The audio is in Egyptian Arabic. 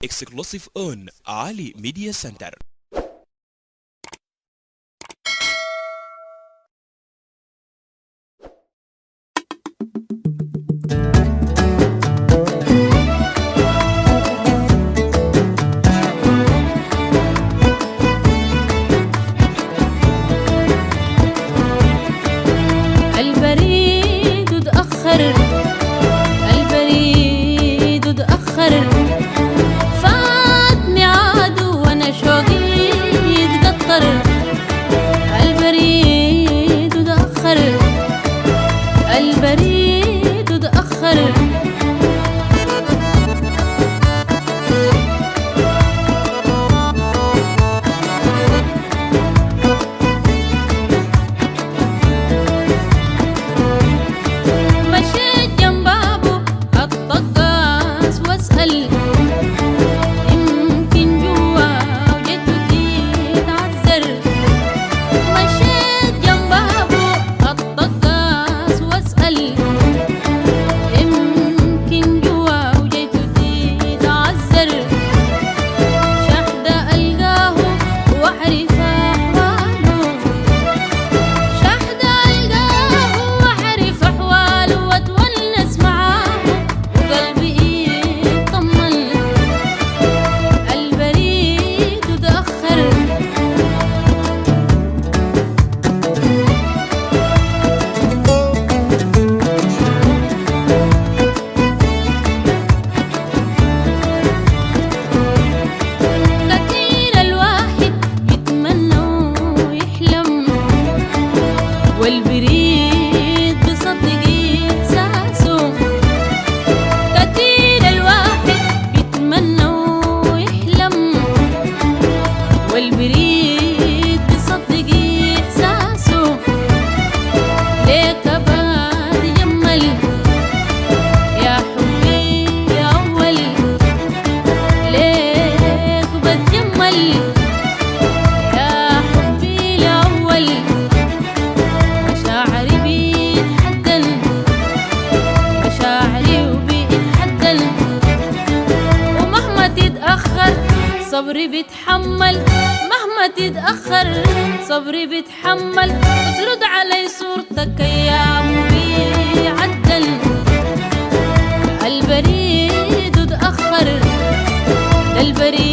exclusive on Ali Media Center. البريد تأخر البريد تأخر فات ميعاده وانا شوقي يتقطر البريد تأخر البريد تأخر مشيت جنب بابه الطقاس واسأل يمكن جوا وجدته تتعذر مشيت جنب بابه الطقاس واسأل يمكن جوا وجدته تتعذر شهد ألقاه وأعرف أحواله شهد ألقاه وأعرف أحواله وأتونس معاه وقلبي يطمن البريد تأخر كتير الواحد يتمنى ويحلم والبريد بصدق إحساسه كتير الواحد يتمنى ويحلم والبريد بصدق إحساسه ليك بعد جمل يا حبي يا أول ليك بتجمل يا حبي الأول مشاعري بيتحدن مشاعري وبيتحدن ومهما تتأخر صبري بيتحمل مهما تتأخر صبري بيتحمل وترد علي صورتك أيام بيعدل البريد تأخر ده البريد